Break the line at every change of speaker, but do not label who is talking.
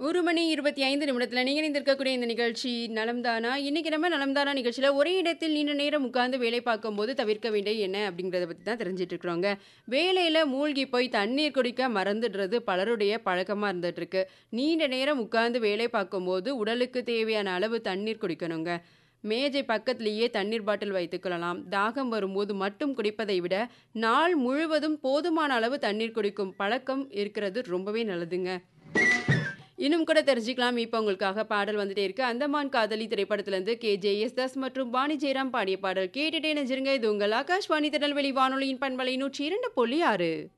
ஒரு மணி 25 நிமிடத்துல நீங்க இணைந்திருக்கக்கூடிய இந்த நிகழ்ச்சி நலம்தானா? இன்னைக்கு நம்ம நலம்தானா நிகழ்ச்சியில ஒரே இடத்தில் நீண்ட நேரம் உட்கார்ந்து வேலை பார்க்கும்போது தவிர்க்க வேண்டியது என்ன அப்படிங்கிறத பத்தி தான் தெரிஞ்சுட்டு இருக்கிறோங்க. வேலையில மூழ்கி போய் தண்ணீர் குடிக்க மறந்துடுறது பலருடைய பழக்கமா இருந்துட்டு இருக்கு. நீண்ட நேரம் உட்கார்ந்து வேலை பார்க்கும்போது உடலுக்கு தேவையான அளவு தண்ணீர் குடிக்கணுங்க. மேஜை பக்கத்திலேயே தண்ணீர் பாட்டில் வைத்துக்கொள்ளலாம். தாகம் வரும்போது மட்டும் குடிப்பதை விட நாள் முழுவதும் போதுமான அளவு தண்ணீர் குடிக்கும் பழக்கம் இருக்கிறது ரொம்பவே நல்லதுங்க. இன்னும் கூட தெரிஞ்சுக்கலாம். இப்ப உங்களுக்காக பாடல் வந்துட்டே இருக்கு. அந்தமான் காதலி திரைப்படத்திலிருந்து கே. ஜே. எஸ். தாஸ் மற்றும் வாணி ஜெயராம் பாடிய பாடல் கேட்டுட்டே இணைஞ்சிருங்க. இது உங்கள் ஆகாஷ்வாணி திருநெல்வேலி வானொலியின் பண்பலை 102.6